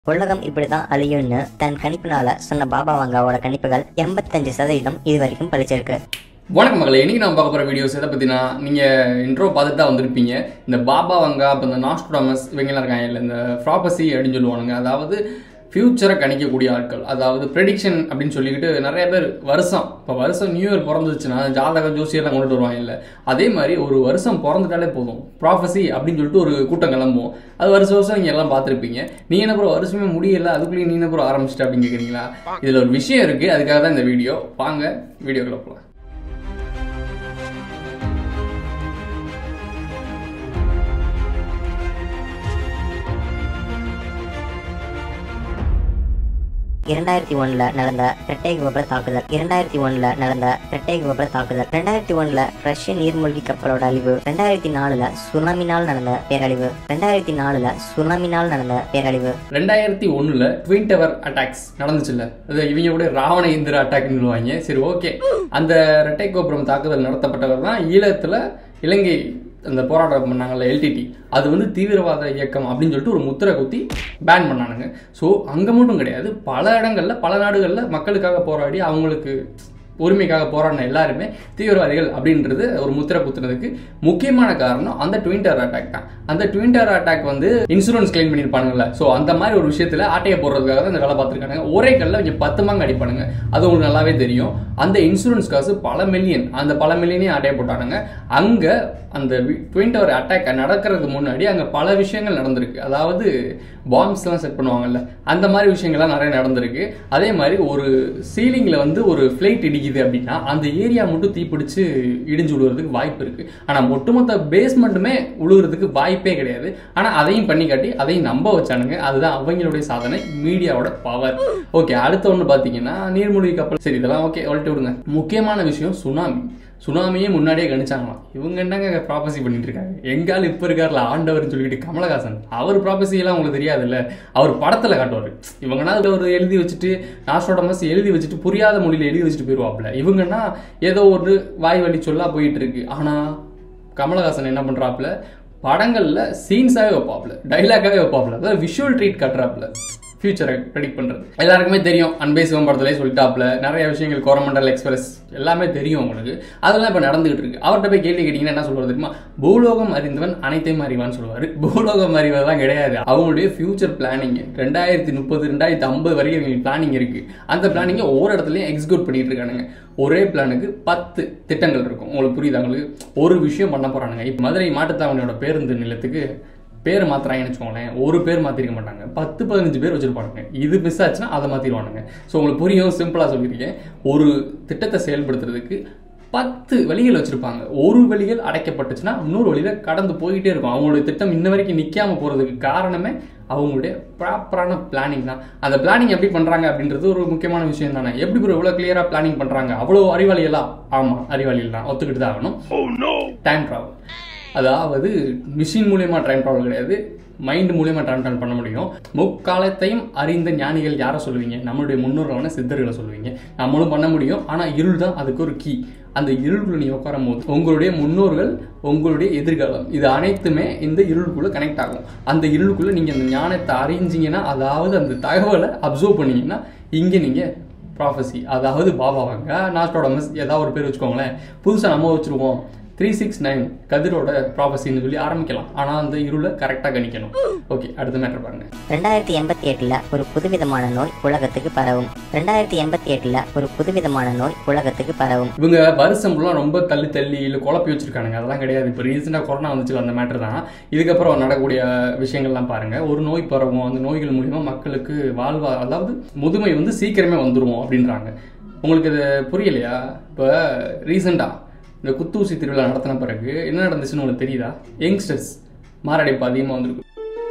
உலகம் இப்படிதான் அழியும்னு தன் கணிப்பினால சொன்ன பாபா வங்காவோட கணிப்புகள் எண்பத்தஞ்சு சதவீதம் இது வரைக்கும் பழிச்சிருக்கு வணக்கம் மகளே இன்னைக்கு நான் பார்க்க போகிற வீடியோஸ் எதை பற்றினா நீங்கள் இன்ட்ரோ பார்த்துட்டு தான் வந்திருப்பீங்க இந்த பாபா வங்கா இப்போ இந்த நாஸ்ட்ராமஸ் இவங்கெல்லாம் இருக்காங்க இல்லை இந்த ப்ராபசி அப்படின்னு சொல்லுவானுங்க அதாவது ஃப்யூச்சரை கணிக்கக்கூடிய ஆட்கள் அதாவது ப்ரெடிக்ஷன் அப்படின்னு சொல்லிக்கிட்டு நிறைய பேர் வருஷம் இப்போ வருஷம் நியூ இயர் பிறந்துச்சுன்னா ஜாதக ஜோசியெல்லாம் கொண்டுட்டு வருவாங்க இல்லை அதே மாதிரி ஒரு வருஷம் பிறந்துட்டாலே போதும் ப்ராஃபஸி அப்படின்னு சொல்லிட்டு ஒரு கூட்டம் கிளம்பும் அது வருஷம் வருஷம் நீங்கள் எல்லாம் பார்த்துருப்பீங்க நீ என்ன ப்ரோ வருஷமே முடியல அதுக்குள்ளேயே நீ என்ன ப்ரோ ஆரம்பிச்சிட்ட அப்படின்னு கேட்குறீங்களா இதில் ஒரு விஷயம் இருக்குது அதுக்காக தான் இந்த வீடியோ வாங்க வீடியோக்குள்ள போகலாம் இரண்டாயிரத்தி ஒண்ணுல நடந்த இரட்டை கோபுர தாக்குதல் இரண்டாயிரத்தி ஒண்ணுல நடந்த இரட்டை கோபுர தாக்குதல் ரெண்டாயிரத்தி ஒண்ணுல ரஷ்ய நீர்மூழ்கி கப்பலோட அழிவு ரெண்டாயிரத்தி நாலுல சுனாமினால் நடந்த பேரழிவு ரெண்டாயிரத்தி நாலுல சுனாமினால் நடந்த பேரழிவு ரெண்டாயிரத்தி ஒண்ணுல ட்வின் டவர் அட்டாக்ஸ் நடந்துச்சுல்ல அது இவங்க கூட ராவண இந்திர அட்டாக்னு சொல்லுவாங்க சரி ஓகே அந்த ரெட்டை கோபுரம் தாக்குதல் நடத்தப்பட்டவர் தான் ஈழத்துல இலங்கை அந்த போராட்டம் பண்ணாங்கல்ல எல்டிடி அது வந்து தீவிரவாத இயக்கம் அப்படின்னு சொல்லிட்டு ஒரு முத்திரை குத்தி பேன் பண்ணானுங்க ஸோ அங்கே மட்டும் கிடையாது பல இடங்கள்ல பல நாடுகளில் மக்களுக்காக போராடி அவங்களுக்கு உரிமைக்காக போராடின எல்லாருமே தீவிரவாதிகள் அப்படின்றது ஒரு முத்திரை குத்துனதுக்கு முக்கியமான காரணம் அந்த ட்வின் டவர் அட்டாக் தான் அந்த ட்வின் டவர் அட்டாக் வந்து இன்சூரன்ஸ் கிளைம் பண்ணியிருப்பானுங்கல்ல ஸோ அந்த மாதிரி ஒரு விஷயத்துல ஆட்டையை போடுறதுக்காக தான் இந்த வேலை பார்த்துருக்காங்க ஒரே கல்ல இங்கே பத்து மாங்க அடிப்பானுங்க அது உங்களுக்கு நல்லாவே தெரியும் அந்த இன்சூரன்ஸ் காசு பல மில்லியன் அந்த பல மில்லியனே ஆட்டையை போட்டானுங்க அங்க அந்த ட்வின் டவர் அட்டாக் நடக்கிறதுக்கு முன்னாடி அங்கே பல விஷயங்கள் நடந்திருக்கு அதாவது பாம்ஸ்லாம் செட் பண்ணுவாங்கல்ல அந்த மாதிரி விஷயங்கள்லாம் நிறைய நடந்திருக்கு அதே மாதிரி ஒரு சீலிங்கில் வந்து ஒரு ஃப்ளைட் இடிக்குது அப்படின்னா அந்த ஏரியா மட்டும் தீப்பிடிச்சு இடிஞ்சு விழுறதுக்கு வாய்ப்பு இருக்கு ஆனால் ஒட்டுமொத்த பேஸ்மெண்ட்டுமே விழுகிறதுக்கு வாய்ப்பே கிடையாது ஆனால் அதையும் பண்ணி காட்டி அதையும் நம்ப வச்சானுங்க அதுதான் அவங்களுடைய சாதனை மீடியாவோட பவர் ஓகே அடுத்த ஒன்று பார்த்தீங்கன்னா நீர்மூழ்கி கப்பல் சரி இதெல்லாம் ஓகே ஒழட்டி விடுங்க முக்கியமான விஷயம் சுனாமி சுனாமியே முன்னாடியே கணிச்சாங்களாம் இவங்க என்னங்க ப்ராபசி பண்ணிட்டு இருக்காங்க எங்கால் இப்போ இருக்கார்ல ஆண்டவர்னு சொல்லிட்டு கமலஹாசன் அவர் ப்ராபசி எல்லாம் உங்களுக்கு தெரியாதுல்ல அவர் படத்துல காட்டுவார் இவங்கன்னா அதுல ஒரு எழுதி வச்சுட்டு நாஸ்ட்ரோடமஸ் எழுதி வச்சுட்டு புரியாத மொழியில எழுதி வச்சுட்டு போயிடுவாப்ல இவங்கன்னா ஏதோ ஒரு வாய் வழி சொல்லா போயிட்டு இருக்கு ஆனா கமலஹாசன் என்ன பண்றாப்ல படங்கள்ல சீன்ஸாவே வைப்பாப்ல டைலாக்காவே வைப்பாப்ல அதாவது விஷுவல் ட்ரீட் கட்டுறாப்ல ஃபியூச்சரை ப்ரெடிக்ட் பண்றது எல்லாருக்குமே தெரியும் அன்பே சிவம் படத்துலேயே சொல்லிட்டாப்ல நிறைய விஷயங்கள் கோரமண்டல் எக்ஸ்பிரஸ் எல்லாமே தெரியும் உங்களுக்கு அதெல்லாம் இப்போ நடந்துகிட்டு இருக்கு அவர்கிட்ட போய் கேள்வி கேட்டீங்கன்னா என்ன சொல்றது தெரியுமா பூலோகம் அறிந்தவன் அனைத்தையும் அறிவான்னு சொல்லுவாரு பூலோகம் அறிவதெல்லாம் கிடையாது அவங்களுடைய ஃபியூச்சர் பிளானிங் ரெண்டாயிரத்தி முப்பது ரெண்டாயிரத்தி ஐம்பது வரைக்கும் இவங்களுக்கு பிளானிங் இருக்கு அந்த பிளானிங்கை ஒவ்வொரு இடத்துலையும் எக்ஸிக்யூட் பண்ணிட்டு இருக்கானுங்க ஒரே பிளானுக்கு பத்து திட்டங்கள் இருக்கும் உங்களுக்கு புரியுது உங்களுக்கு ஒரு விஷயம் பண்ண போறானுங்க இப்போ மதுரை மாட்டுத்தாவணியோட பேருந்து நிலையத்துக்கு பேர் மாத்துறாங்கன்னு வச்சுக்கோங்களேன் ஒரு பேர் மாத்திருக்க மாட்டாங்க பத்து பதினஞ்சு பேர் வச்சிருப்பானுங்க இது மிஸ் ஆச்சுன்னா அதை மாத்திடுவானுங்க ஸோ உங்களுக்கு புரியும் சிம்பிளா சொல்லியிருக்கேன் ஒரு திட்டத்தை செயல்படுத்துறதுக்கு பத்து வழிகள் வச்சிருப்பாங்க ஒரு வழிகள் அடைக்கப்பட்டுச்சுன்னா இன்னொரு வழியில கடந்து போயிட்டே இருக்கும் அவங்களுடைய திட்டம் இன்ன வரைக்கும் நிக்காம போறதுக்கு காரணமே அவங்களுடைய ப்ராப்பரான பிளானிங் தான் அந்த பிளானிங் எப்படி பண்றாங்க அப்படின்றது ஒரு முக்கியமான விஷயம் தானே எப்படி ப்ரோ இவ்வளவு கிளியரா பிளானிங் பண்றாங்க அவ்வளோ அறிவாளிகளா ஆமா அறிவாளிகள் தான் ஒத்துக்கிட்டு தான் ஆகணும் டைம் ட்ராவல் அதாவது மிஷின் மூலியமா டைம் ட்ராவல் கிடையாது மைண்ட் மூலியமா டைம் ட்ராவல் பண்ண முடியும் முக்காலத்தையும் அறிந்த ஞானிகள் யாரை சொல்லுவீங்க நம்மளுடைய முன்னோர்களான சித்தர்களை சொல்லுவீங்க நம்மளும் பண்ண முடியும் ஆனா இருள் தான் அதுக்கு ஒரு கீ அந்த இருளுக்குள்ள நீ உட்காரும் போது உங்களுடைய முன்னோர்கள் உங்களுடைய எதிர்காலம் இது அனைத்துமே இந்த இருளுக்குள்ள கனெக்ட் ஆகும் அந்த இருளுக்குள்ள நீங்க அந்த ஞானத்தை அறிஞ்சிங்கன்னா அதாவது அந்த தகவலை அப்சர்வ் பண்ணீங்கன்னா இங்க நீங்க ப்ராஃபஸி அதாவது பாபாவாங்க நாஸ்ட்ரோடமஸ் ஏதாவது ஒரு பேர் வச்சுக்கோங்களேன் புதுசாக நம்ம வச்சுருவோம் த்ரீ சிக்ஸ் நைன் கதிரோட ப்ராபஸின்னு சொல்லி ஆரம்பிக்கலாம் ஆனால் அந்த இருளை கரெக்டாக கணிக்கணும் ஓகே அடுத்த மேட்டர் பாருங்க ரெண்டாயிரத்தி எண்பத்தி எட்டுல ஒரு புதுவிதமான நோய் உலகத்துக்கு பரவும் ரெண்டாயிரத்தி எண்பத்தி எட்டுல ஒரு புதுவிதமான நோய் உலகத்துக்கு பரவும் இவங்க வருஷம் ஃபுல்லாக ரொம்ப தள்ளி தள்ளி இல்லை குழப்பி வச்சிருக்கானுங்க அதெல்லாம் கிடையாது இப்போ ரீசெண்டாக கொரோனா வந்துச்சுல அந்த மேட்டர் தான் இதுக்கப்புறம் நடக்கக்கூடிய விஷயங்கள்லாம் பாருங்க ஒரு நோய் பரவும் அந்த நோய்கள் மூலியமா மக்களுக்கு வாழ்வா அதாவது முதுமை வந்து சீக்கிரமே வந்துருவோம் அப்படின்றாங்க உங்களுக்கு இது புரியலையா இப்போ ரீசெண்டாக இந்த குத்தூசி திருவிழா நடத்தின பிறகு என்ன நடந்துச்சுன்னு உங்களுக்கு தெரியுதா யங்ஸ்டர்ஸ் மாரடைப்பு அதிகமாக வந்திருக்கு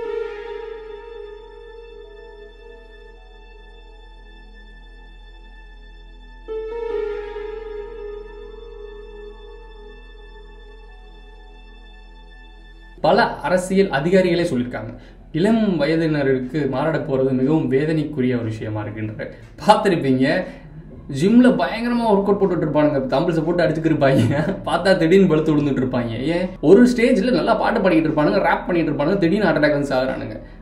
பல அரசியல் அதிகாரிகளே சொல்லியிருக்காங்க இளம் வயதினருக்கு மாரடைப்பு போகிறது மிகவும் வேதனைக்குரிய ஒரு விஷயமா இருக்குன்ற பார்த்துருப்பீங்க ஜிம்ல பயங்கரமா ஒர்க் அவுட் போட்டுட்டு இருப்பானுங்க தம்பிள்ஸை போட்டு அடிச்சுட்டு இருப்பாங்க பார்த்தா திடீர்னு படுத்து விழுந்துட்டு இருப்பாங்க ஏன் ஒரு ஸ்டேஜ்ல நல்லா பாட்டு பாடிக்கிட்டு இருப்பானுங்க ரேப் பண்ணிட்டு இருப்பானுங்க திடீர்னு ஹார்ட் அட்டாக் வந்து சாகுறானுங்க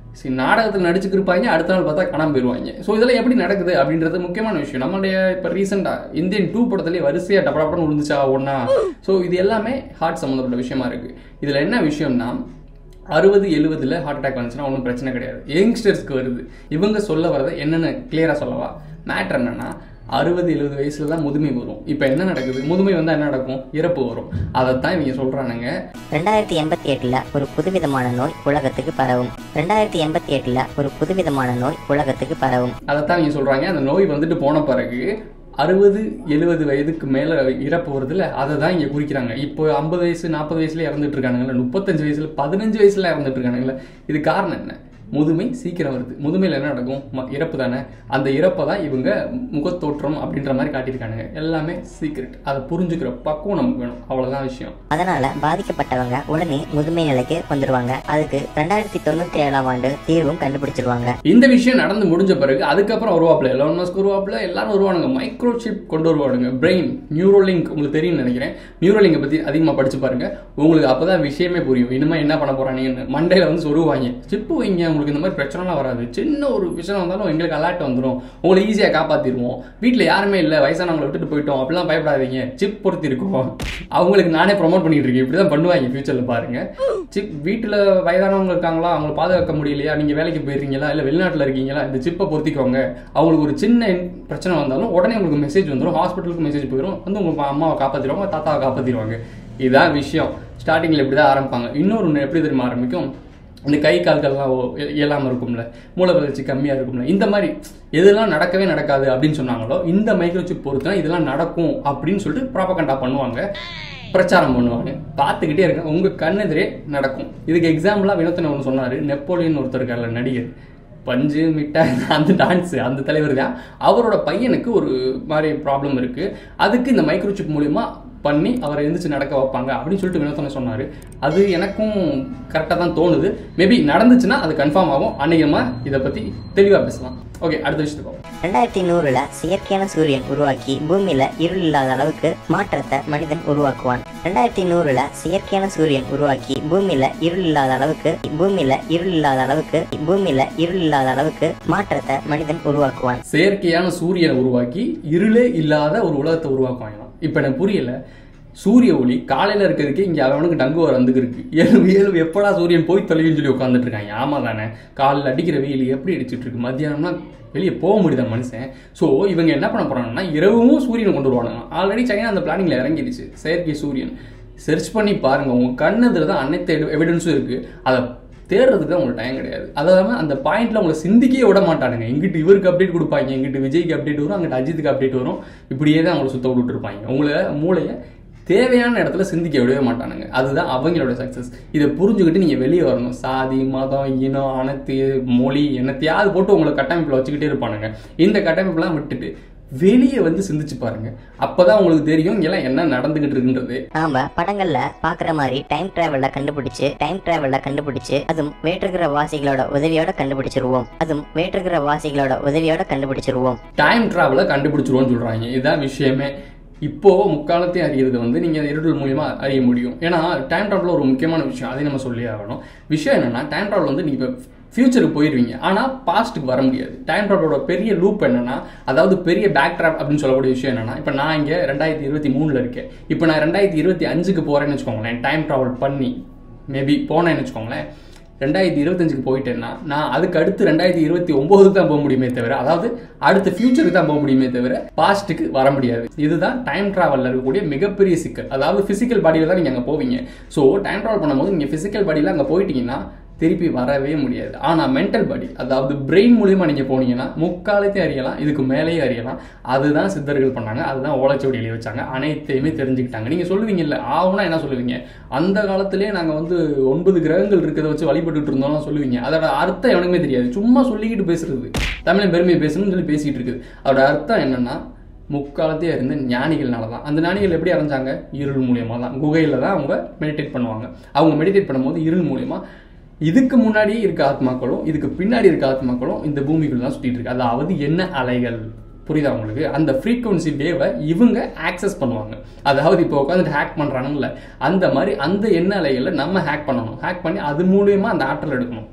சரி நாடகத்தில் நடிச்சுக்கிருப்பாங்க அடுத்த நாள் பார்த்தா காணாம போயிடுவாங்க ஸோ இதெல்லாம் எப்படி நடக்குது அப்படின்றது முக்கியமான விஷயம் நம்மளுடைய இப்போ ரீசெண்டாக இந்தியன் டூ படத்துலேயே வரிசையாக டப்படப்படம் விழுந்துச்சா ஒன்றா ஸோ இது எல்லாமே ஹார்ட் சம்மந்தப்பட்ட விஷயமா இருக்குது இதில் என்ன விஷயம்னா அறுபது எழுபதுல ஹார்ட் அட்டாக் வந்துச்சுன்னா ஒன்றும் பிரச்சனை கிடையாது யங்ஸ்டர்ஸ்க்கு வருது இவங்க சொல்ல வரதை என்னென்ன கிளியராக சொல்லவா மேட்ரு என்னன்னா அறுபது எழுபது வயசுல தான் முதுமை வரும் இப்போ என்ன நடக்குது முதுமை வந்தால் என்ன நடக்கும் இறப்பு வரும் அதைத்தான் இவங்க சொல்கிறானுங்க ரெண்டாயிரத்தி எண்பத்தி எட்டுல ஒரு புதுவிதமான நோய் உலகத்துக்கு பரவும் ரெண்டாயிரத்தி எண்பத்தி எட்டுல ஒரு புதுவிதமான நோய் உலகத்துக்கு பரவும் அதைத்தான் இவங்க சொல்கிறாங்க அந்த நோய் வந்துட்டு போன பிறகு அறுபது எழுபது வயதுக்கு மேலே இறப்பு வருதுல்ல அதை தான் இங்கே குறிக்கிறாங்க இப்போ ஐம்பது வயசு நாற்பது வயசுல இறந்துட்டு இருக்கானுங்களா முப்பத்தஞ்சு வயசுல பதினஞ்சு வயசுல இறந்துட்டு இருக்கானுங்களா இது காரணம் என்ன முதுமை சீக்கிரம் வருது முதுமையில் என்ன நடக்கும் ம- இறப்பு தானே அந்த இறப்பை தான் இவங்க முகத்தோற்றம் அப்படின்ற மாதிரி காட்டியிருக்கானுங்க எல்லாமே சீக்ரெட் அதை புரிஞ்சுக்கிற பக்குவம் நமக்கு வேணும் அவ்வளோதான் விஷயம் அதனால பாதிக்கப்பட்டவங்க உடனே முதுமை நிலைக்கு வந்துருவாங்க அதுக்கு ரெண்டாயிரத்தி தொண்ணூத்தி ஏழாம் ஆண்டு தீர்வும் கண்டுபிடிச்சிருவாங்க இந்த விஷயம் நடந்து முடிஞ்ச பிறகு அதுக்கப்புறம் வருவாப்ல எலோன் மஸ்க் வருவாப்ல எல்லாரும் வருவானுங்க மைக்ரோ சிப் கொண்டு வருவானுங்க பிரெயின் நியூரோலிங்க் உங்களுக்கு தெரியும்னு நினைக்கிறேன் நியூரோலிங்கை பற்றி அதிகமாக படிச்சு பாருங்க உங்களுக்கு அப்பதான் விஷயமே புரியும் இனிமே என்ன பண்ண போறானுங்கன்னு மண்டையில வந்து சொருவாங்க சிப்பு வைங்க உங்களுக்கு இந்த மாதிரி பிரச்சனைலாம் வராது சின்ன ஒரு விஷயம் வந்தாலும் எங்களுக்கு அலர்ட் வந்துடும் உங்களை ஈஸியாக காப்பாற்றிடுவோம் வீட்டில் யாருமே இல்லை வயசானவங்களை விட்டுட்டு போயிட்டோம் அப்படிலாம் பயப்படாதீங்க சிப் பொறுத்து இருக்கும் அவங்களுக்கு நானே ப்ரோமோட் பண்ணிட்டு இருக்கேன் இப்படி தான் பண்ணுவாங்க ஃபியூச்சரில் பாருங்க சிப் வீட்டில் வயதானவங்க இருக்காங்களா அவங்கள பாதுகாக்க முடியலையா நீங்கள் வேலைக்கு போயிருக்கீங்களா இல்லை வெளிநாட்டில் இருக்கீங்களா இந்த சிப்பை பொருத்திக்கோங்க அவங்களுக்கு ஒரு சின்ன பிரச்சனை வந்தாலும் உடனே உங்களுக்கு மெசேஜ் வந்துடும் ஹாஸ்பிட்டலுக்கு மெசேஜ் போயிடும் வந்து உங்கள் அம்மாவை காப்பாற்றிடுவாங்க தாத்தாவை காப்பாற்றிடுவாங்க இதுதான் விஷயம் ஸ்டார்டிங்கில் இப்படி தான் ஆரம்பிப்பாங்க இன்னொரு ஒன்று எப்படி தெரியுமா ஆரம்பிக்கும் இந்த கை கால்கள்லாம் ஓ- இய- இயலாம இருக்கும்ல மூளை வளர்ச்சி கம்மியா இருக்கும்ல இந்த மாதிரி எதெல்லாம் நடக்கவே நடக்காது அப்படின்னு சொன்னாங்களோ இந்த மைக்ரோசிப் பொறுத்தா இதெல்லாம் நடக்கும் அப்படின்னு சொல்லிட்டு ப்ராப்பகண்டா பண்ணுவாங்க பிரச்சாரம் பண்ணுவாங்க பார்த்துக்கிட்டே இருங்க உங்க கண்ணெதிரே நடக்கும் இதுக்கு எக்ஸாம்பிளா வினோத்தன் ஒன்று சொன்னாரு நெப்போலியன் ஒருத்தர் இருக்கார்ல நடிகர் பஞ்சு மிட்டாய் அந்த டான்ஸ் அந்த தலைவர் தான் அவரோட பையனுக்கு ஒரு மாதிரி ப்ராப்ளம் இருக்கு அதுக்கு இந்த மைக்ரோசிப் மூலியமா பண்ணி அவரை எந்திரிச்சு நடக்க வைப்பாங்க அப்படின்னு சொல்லிட்டு வினோத்தனை சொன்னாரு அது எனக்கும் கரெக்டாக தான் தோணுது மேபி நடந்துச்சுன்னா அது கன்ஃபார்ம் ஆகும் அன்னைக்கு நம்ம இதை பத்தி தெளிவா பேசலாம் ஓகே அடுத்த விஷயத்துக்கு போவோம் ரெண்டாயிரத்தி நூறுல செயற்கையான சூரியன் உருவாக்கி பூமியில இருள் இல்லாத அளவுக்கு மாற்றத்தை மனிதன் உருவாக்குவான் ரெண்டாயிரத்தி நூறுல செயற்கையான சூரியன் உருவாக்கி பூமியில இருள் இல்லாத அளவுக்கு பூமியில இருள் இல்லாத அளவுக்கு பூமியில இருள் இல்லாத அளவுக்கு மாற்றத்தை மனிதன் உருவாக்குவான் செயற்கையான சூரியனை உருவாக்கி இருளே இல்லாத ஒரு உலகத்தை உருவாக்குவாங்களாம் இப்போ எனக்கு புரியல சூரிய ஒளி காலையில இருக்கிறதுக்கே இங்க அவனுக்கு டங்கு வர வந்துக்கு இருக்கு ஏழு ஏழு எப்படா சூரியன் போய் தொலைவின்னு சொல்லி உட்காந்துட்டு இருக்காங்க ஆமா தானே காலையில் அடிக்கிற வெயில் எப்படி அடிச்சிட்டு இருக்கு மத்தியானம்னா வெளியே போக முடியுதா மனுஷன் ஸோ இவங்க என்ன பண்ண போறாங்கன்னா இரவும் சூரியனை கொண்டு வருவாங்க ஆல்ரெடி சைனா அந்த பிளானிங்ல இறங்கிடுச்சு செயற்கை சூரியன் சர்ச் பண்ணி பாருங்க உங்க கண்ணதுல தான் அனைத்து எவிடன்ஸும் இருக்கு அதை தேடுறதுக்கு தான் உங்களுக்கு டைம் கிடையாது அது இல்லாமல் அந்த பாயிண்ட்ல உங்களை சிந்திக்கவே விட மாட்டானுங்க இங்கிட்டு இவருக்கு அப்டேட் கொடுப்பாங்க இங்கிட்டு விஜய்க்கு அப்டேட் வரும் அங்கிட்டு அஜித்துக்கு அப்டேட் வரும் இப்படியே தான் அவங்களை சுத்த விட்டுட்டு இருப்பாங்க உங்களை மூளையை தேவையான இடத்துல சிந்திக்க விடவே மாட்டானுங்க அதுதான் அவங்களோட சக்ஸஸ் இதை புரிஞ்சுக்கிட்டு நீங்கள் வெளியே வரணும் சாதி மதம் இனம் அனைத்து மொழி என்னத்தையாவது போட்டு உங்களை கட்டமைப்பில் வச்சுக்கிட்டே இருப்பானுங்க இந்த கட்டமைப்பெல்லாம் விட்டுட்டு வெளியே வந்து சிந்திச்சு பாருங்க அப்பதான் உங்களுக்கு தெரியும் இங்கெல்லாம் என்ன நடந்துகிட்டு இருக்குன்றது நாம படங்கள்ல பாக்குற மாதிரி டைம் டிராவல்ல கண்டுபிடிச்சு டைம் டிராவல்ல கண்டுபிடிச்சு அதுவும் வேற்றுகிற வாசிகளோட உதவியோட கண்டுபிடிச்சிருவோம் அதுவும் வேற்றுகிற வாசிகளோட உதவியோட கண்டுபிடிச்சிருவோம் டைம் டிராவலை கண்டுபிடிச்சிருவோம்னு சொல்றாங்க இதுதான் விஷயமே இப்போ முக்காலத்தையும் அறிகிறது வந்து நீங்க இருடல் மூலியமா அறிய முடியும் ஏன்னா டைம் டிராவல் ஒரு முக்கியமான விஷயம் அதை நம்ம சொல்லி ஆகணும் விஷயம் என்னன்னா டைம் டிராவல் வந்து நீங்க இப்போ ஃபியூச்சருக்கு போயிருவீங்க ஆனால் பாஸ்ட்டுக்கு வர முடியாது டைம் ட்ராவலோட பெரிய லூப் என்னன்னா அதாவது பெரிய பேக் ட்ராப் அப்படின்னு சொல்லக்கூடிய விஷயம் என்னன்னா இப்போ நான் இங்கே ரெண்டாயிரத்தி இருபத்தி மூணில் இருக்கேன் இப்போ நான் ரெண்டாயிரத்தி இருபத்தி அஞ்சுக்கு போகிறேன்னு வச்சுக்கோங்களேன் டைம் ட்ராவல் பண்ணி மேபி போனேன்னு வச்சுக்கோங்களேன் ரெண்டாயிரத்தி இருபத்தஞ்சுக்கு போயிட்டேன்னா நான் அதுக்கு அடுத்து ரெண்டாயிரத்தி இருபத்தி ஒம்போதுக்கு தான் போக முடியுமே தவிர அதாவது அடுத்த ஃபியூச்சருக்கு தான் போக முடியுமே தவிர பாஸ்ட்டுக்கு வர முடியாது இதுதான் டைம் டிராவலில் இருக்கக்கூடிய மிகப்பெரிய சிக்கல் அதாவது ஃபிசிக்கல் பாடியில் தான் நீங்கள் அங்கே போவீங்க ஸோ டைம் ட்ராவல் பண்ணும்போது நீங்கள் ஃபிசிக்கல் பாடியில் அங்கே போயிட்டீங்கன்னா திருப்பி வரவே முடியாது ஆனால் மென்டல் பாடி அதாவது பிரெயின் மூலியமா நீங்கள் போனீங்கன்னா முக்காலத்தையும் அறியலாம் இதுக்கு மேலேயும் அறியலாம் அதுதான் சித்தர்கள் பண்ணாங்க அதுதான் ஓலைச்சுவடி எழுதி வச்சாங்க அனைத்தையுமே தெரிஞ்சுக்கிட்டாங்க நீங்கள் சொல்லுவீங்கல்ல ஆகுனா என்ன சொல்லுவீங்க அந்த காலத்திலே நாங்கள் வந்து ஒன்பது கிரகங்கள் இருக்கிறத வச்சு வழிபட்டுட்டு இருந்தோம்லாம் சொல்லுவீங்க அதோட அர்த்தம் எவனுக்குமே தெரியாது சும்மா சொல்லிக்கிட்டு பேசுறது தமிழ் பெருமையை பேசணும்னு சொல்லி பேசிட்டு இருக்குது அதோட அர்த்தம் என்னன்னா முக்காலத்தையே இருந்த ஞானிகள்னால தான் அந்த ஞானிகள் எப்படி அரைஞ்சாங்க இருள் மூலியமா தான் குகையில தான் அவங்க மெடிடேட் பண்ணுவாங்க அவங்க மெடிடேட் பண்ணும்போது இருள் மூலியமா இதுக்கு முன்னாடி இருக்க ஆத்மாக்களும் இதுக்கு பின்னாடி இருக்க ஆத்மாக்களும் இந்த பூமிக்குள்ள தான் சுத்திட்டு இருக்கு அதாவது என்ன அலைகள் புரியுதா உங்களுக்கு அந்த ஃப்ரீக்வன்சி வேவை இவங்க ஆக்சஸ் பண்ணுவாங்க அதாவது இப்போ உட்காந்துட்டு ஹேக் பண்றாங்கல்ல அந்த மாதிரி அந்த எண்ண அலைகளை நம்ம ஹேக் பண்ணணும் ஹேக் பண்ணி அது மூலியமா அந்த ஆற்றல் எடுக்கணும்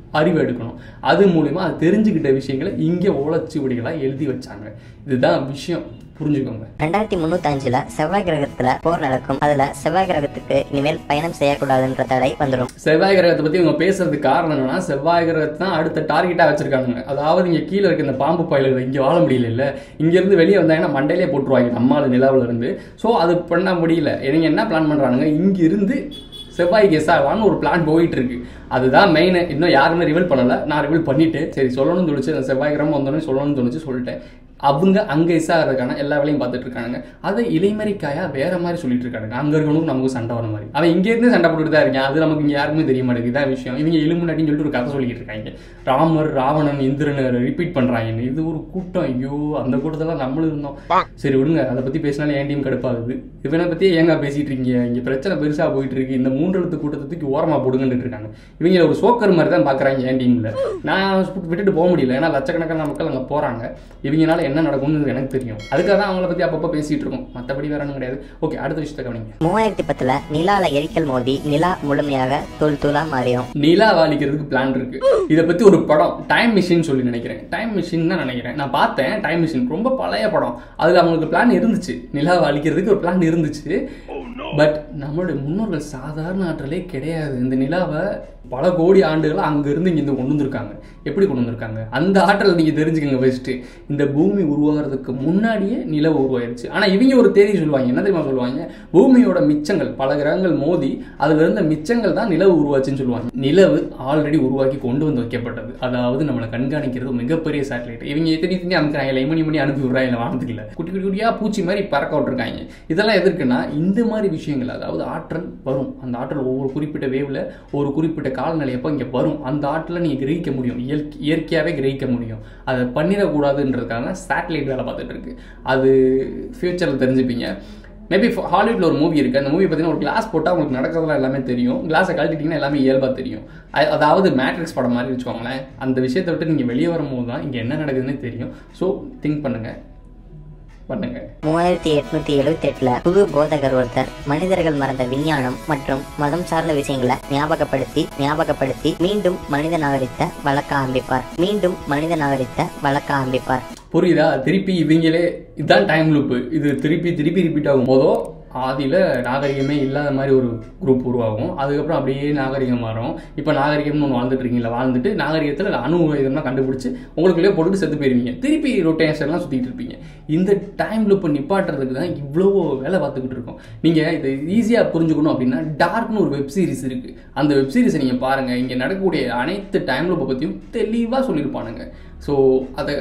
அறிவு எடுக்கணும் அது மூலிமா அது தெரிஞ்சுக்கிட்ட விஷயங்களை இங்கே ஓலச்சுவடிகளாக எழுதி வச்சாங்க இதுதான் விஷயம் புரிஞ்சுக்கோங்க ரெண்டாயிரத்தி முன்னூத்தி அஞ்சுல செவ்வாய் கிரகத்துல போர் நடக்கும் அதுல செவ்வாய் கிரகத்துக்கு இனிமேல் பயணம் செய்யக்கூடாதுன்ற தடை வந்துடும் செவ்வாய் கிரகத்தை பத்தி இவங்க பேசுறதுக்கு காரணம் என்னன்னா செவ்வாய் கிரகத்தை தான் அடுத்த டார்கெட்டா வச்சிருக்காங்க அதாவது இங்க கீழே இருக்க இந்த பாம்பு பயில்கள் இங்க வாழ முடியல இல்ல இங்க இருந்து வெளியே வந்தாங்கன்னா மண்டையிலே போட்டுருவாங்க நம்மால நிலாவுல இருந்து ஸோ அது பண்ண முடியல இவங்க என்ன பிளான் பண்றாங்க இங்க இருந்து செவ்வாய் கெஸ் ஆகலான்னு ஒரு பிளான் போயிட்டு இருக்கு அதுதான் மெயின் இன்னும் யாருமே ரிவீல் பண்ணல நான் ரிவீல் பண்ணிட்டு சரி சொல்லணும்னு தோணுச்சு அந்த செவ்வாய் கிரகம் வந்தோடனே சொல்லணும்னு தோணுச்சு சொல்லிட்டேன் அவங்க அங்கே இஸ் ஆகிறதுக்கான எல்லா வேலையும் பார்த்துட்டு இருக்காங்க அதை இலைமறிக்காயா வேற மாதிரி சொல்லிட்டு இருக்காங்க அங்க இருக்கவனுக்கு நமக்கு சண்டை வர மாதிரி அவன் இங்க இருந்து சண்டை போட்டுட்டு தான் இருக்கேன் அது நமக்கு இங்க யாருக்குமே தெரிய மாட்டேங்குது இதான் விஷயம் இவங்க இலுமினாட்டின்னு சொல்லிட்டு ஒரு கதை சொல்லிட்டு இருக்காங்க ராமர் ராவணன் இந்திரன் ரிப்பீட் பண்றாங்க இது ஒரு கூட்டம் ஐயோ அந்த கூட்டத்துல நம்மளும் இருந்தோம் சரி விடுங்க அதை பத்தி பேசினாலும் ஏன் டீம் கடுப்பாகுது இவனை பத்தி ஏங்க பேசிட்டு இருக்கீங்க இங்க பிரச்சனை பெருசா போயிட்டு இருக்கு இந்த மூன்றெழுத்து கூட்டத்தை தூக்கி ஓரமா போடுங்கன்னு இருக்காங்க இவங்க ஒரு சோக்கர் மாதிரி தான் பாக்குறாங்க ஏன் டீம்ல நான் விட்டுட்டு போக முடியல ஏன்னா லட்சக்கணக்கான மக்கள் அங்க போறாங்க இவங்கனால என்ன நடக்கும்னு எனக்கு தெரியும் அதுக்காக தான் அவங்கள பத்தி அப்பப்போ பேசிட்டு இருக்கோம் மத்தபடி வேற ஒன்றும் கிடையாது ஓகே அடுத்த விஷயத்தை கவனிங்க மூவாயிரத்தி பத்துல நிலால எரிக்கல் மோதி நிலா முழுமையாக தூள் தூளா மாறிடும் நிலா வாலிக்கிறதுக்கு பிளான் இருக்கு இதை பத்தி ஒரு படம் டைம் மிஷின் சொல்லி நினைக்கிறேன் டைம் மிஷின் தான் நினைக்கிறேன் நான் பார்த்தேன் டைம் மிஷின் ரொம்ப பழைய படம் அதுல அவங்களுக்கு பிளான் இருந்துச்சு நிலா அழிக்கிறதுக்கு ஒரு பிளான் இருந்துச்சு பட் நம்மளுடைய முன்னோர்கள் சாதாரண ஆற்றலே கிடையாது இந்த நிலாவை பல கோடி ஆண்டுகளா அங்க இருந்து இங்க கொண்டு வந்திருக்காங்க எப்படி கொண்டு வந்திருக்காங்க அந்த ஆற்றல் நீங்க தெரிஞ்சுக்கங்க ஃபர்ஸ்ட் இந்த பூமி உருவாகிறதுக்கு முன்னாடியே நிலவு உருவாயிருச்சு ஆனா இவங்க ஒரு தேதி சொல்லுவாங்க என்ன தெரியுமா சொல்லுவாங்க பூமியோட மிச்சங்கள் பல கிரகங்கள் மோதி அதுல இருந்த மிச்சங்கள் தான் நிலவு உருவாச்சுன்னு சொல்லுவாங்க நிலவு ஆல்ரெடி உருவாக்கி கொண்டு வந்து வைக்கப்பட்டது அதாவது நம்மளை கண்காணிக்கிறது மிகப்பெரிய சேட்டலைட் இவங்க எத்தனை எத்தனை அனுப்புறாங்க மணி மணி அனுப்பி விடுறாங்க வானத்துக்கு இல்லை குட்டி குட்டி குட்டியா பூச்சி மாதிரி பறக்க விட்டுருக்காங்க இதெல்லாம் எதற்குன்னா இந்த மாதிரி விஷயங்கள் அதாவது ஆற்றல் வரும் அந்த ஆற்றல் ஒவ்வொரு குறிப்பிட்ட வேவ்ல ஒரு குறிப்பிட்ட காலநிலை அப்போ இங்கே வரும் அந்த ஆற்றலை நீங்கள் கிரகிக்க முடியும் இயற்கை இயற்கையாகவே கிரகிக்க முடியும் அதை பண்ணிடக்கூடாதுன்றதுக்காக சேட்டலைட் வேலை பார்த்துட்டு இருக்கு அது ஃபியூச்சரில் தெரிஞ்சுப்பீங்க மேபி ஹாலிவுட்ல ஒரு மூவி இருக்கு அந்த மூவி பார்த்தீங்கன்னா ஒரு கிளாஸ் போட்டால் உங்களுக்கு நடக்கிறதுலாம் எல்லாமே தெரியும் கிளாஸை கழட்டிட்டீங்கன்னா எல்லாமே இயல்பாக தெரியும் அ- அதாவது மேட்ரிக்ஸ் படம் மாதிரி வச்சுக்கோங்களேன் அந்த விஷயத்தை விட்டு நீங்கள் வெளியே வரும்போது தான் இங்கே என்ன நடக்குதுன்னே தெரியும் ஸோ திங்க் பண்ணுங்க பண்ணுங்க மூவாயிரத்தி எட்நூத்தி எழுவத்தி எட்டுல புது போதகர் ஒருத்தர் மனிதர்கள் மறந்த விஞ்ஞானம் மற்றும் மதம் சார்ந்த விஷயங்களை ஞாபகப்படுத்தி ஞாபகப்படுத்தி மீண்டும் மனித நாகரிகத்தை வளர்க்க ஆரம்பிப்பார் மீண்டும் மனித நாகரிகத்தை வளர்க்க ஆரம்பிப்பார் புரியுதா திருப்பி இவங்களே இதுதான் டைம் லூப்பு இது திருப்பி திருப்பி ரிப்பீட் ஆகும் போதோ ஆதியில் நாகரிகமே இல்லாத மாதிரி ஒரு குரூப் உருவாகும் அதுக்கப்புறம் அப்படியே நாகரிகம் மாறும் இப்போ நாகரிகம்னு ஒன்று வாழ்ந்துட்டு இருக்கீங்களா வாழ்ந்துட்டு நாகரிகத்தில் அணு இதெல்லாம் கண்டுபிடிச்சி உங்களுக்குள்ளேயே போட்டுட்டு செத்து போயிருவீங்க திருப்பி ரொட்டேஷன்லாம் சுற்றிட்டு இருப்பீங்க இந்த டைம் லூப்பை நிப்பாட்டுறதுக்கு தான் இவ்வளோ வேலை பார்த்துக்கிட்டு இருக்கோம் நீங்கள் இதை ஈஸியாக புரிஞ்சுக்கணும் அப்படின்னா டார்க்னு ஒரு வெப் சீரிஸ் இருக்குது அந்த வெப் சீரிஸை நீங்கள் பாருங்கள் இங்கே நடக்கக்கூடிய அனைத்து டைம் லூப்பை பற்றியும் தெளிவாக சொல்லியிருப்பானுங்க ஸோ அதை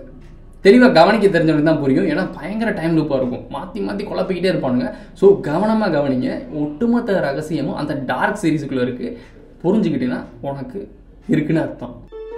தெளிவாக கவனிக்க தெரிஞ்சவனுக்கு தான் புரியும் ஏன்னா பயங்கர டைம் லூப்பாக இருக்கும் மாற்றி மாற்றி குழப்பிக்கிட்டே இருப்பானுங்க ஸோ கவனமாக கவனிங்க ஒட்டுமொத்த ரகசியமும் அந்த டார்க் சீரீஸுக்குள்ளே இருக்குது புரிஞ்சுக்கிட்டீங்கன்னா உனக்கு இருக்குன்னு அர்த்தம்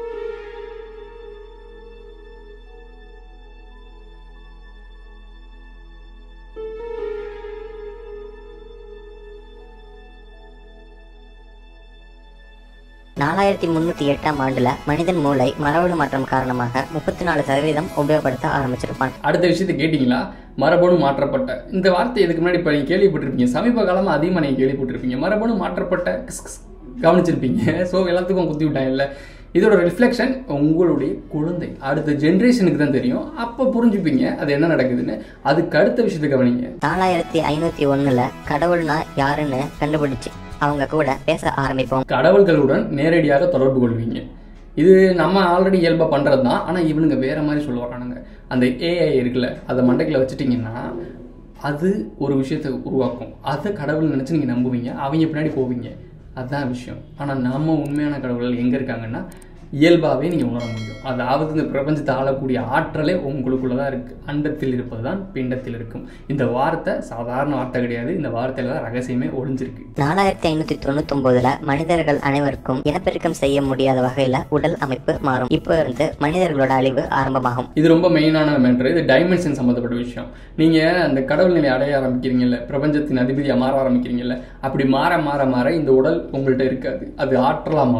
நாலாயிரத்தி முன்னூத்தி எட்டாம் ஆண்டுல மனிதன் மூளை மரபணு மாற்றம் காரணமாக முப்பத்தி நாலு சதவீதம் உபயோகப்படுத்த ஆரம்பிச்சிருப்பான் அடுத்த விஷயத்தை கேட்டிங்களா மரபணு மாற்றப்பட்ட இந்த வார்த்தை இதுக்கு முன்னாடி இப்போ நீங்கள் கேள்விப்பட்டிருப்பீங்க சமீப காலமாக அதிகமாக நீங்கள் கேள்விப்பட்டிருப்பீங்க மரபணு மாற்றப்பட்ட கிஸ் கிஸ் கவனிச்சிருப்பீங்க ஸோ எல்லாத்துக்கும் குத்தி விட்டாங்கல்ல இதோட ரிஃப்ளெக்ஷன் உங்களுடைய குழந்தை அடுத்த ஜென்ரேஷனுக்கு தான் தெரியும் அப்போ புரிஞ்சுப்பீங்க அது என்ன நடக்குதுன்னு அதுக்கு அடுத்த விஷயத்தை கவனிங்க நாலாயிரத்தி ஐநூத்தி ஒண்ணுல கடவுள்னா யாருன்னு கண்டுபிடிச்சு அவங்க கூட பேச ஆரம்பிப்போம் கடவுள்களுடன் நேரடியாக தொடர்பு கொள்வீங்க இது நம்ம ஆல்ரெடி இயல்பாக பண்ணுறது தான் ஆனால் இவனுங்க வேற மாதிரி சொல்ல வரானுங்க அந்த ஏஐ இருக்குல்ல அதை மண்டைக்குள்ள வச்சுட்டிங்கன்னா அது ஒரு விஷயத்தை உருவாக்கும் அதை கடவுள் நினச்சி நீங்கள் நம்புவீங்க அவங்க பின்னாடி போவீங்க அதுதான் விஷயம் ஆனால் நம்ம உண்மையான கடவுள்கள் எங்கே இருக்காங்கன்னா இயல்பாகவே நீங்கள் உணர முடியும் அதாவது இந்த பிரபஞ்சத்தை ஆளக்கூடிய ஆற்றலே உங்களுக்குள்ள தான் இருக்குது அண்டத்தில் இருப்பது தான் பிண்டத்தில் இருக்கும் இந்த வார்த்தை சாதாரண வார்த்தை கிடையாது இந்த வார்த்தையில் தான் ரகசியமே ஒளிஞ்சிருக்கு நாலாயிரத்தி ஐநூத்தி தொண்ணூத்தி ஒன்பதுல மனிதர்கள் அனைவருக்கும் இனப்பெருக்கம் செய்ய முடியாத வகையில உடல் அமைப்பு மாறும் இப்போ இருந்து மனிதர்களோட அழிவு ஆரம்பமாகும் இது ரொம்ப மெயினான மேட்ரு இது டைமென்ஷன் சம்மந்தப்பட்ட விஷயம் நீங்கள் அந்த கடவுள் நிலை அடைய ஆரம்பிக்கிறீங்கல்ல பிரபஞ்சத்தின் அதிபதியாக மாற ஆரம்பிக்கிறீங்கல்ல அப்படி மாற மாற மாற இந்த உடல் உங்கள்கிட்ட இருக்காது அது ஆற்றலாக மாறும்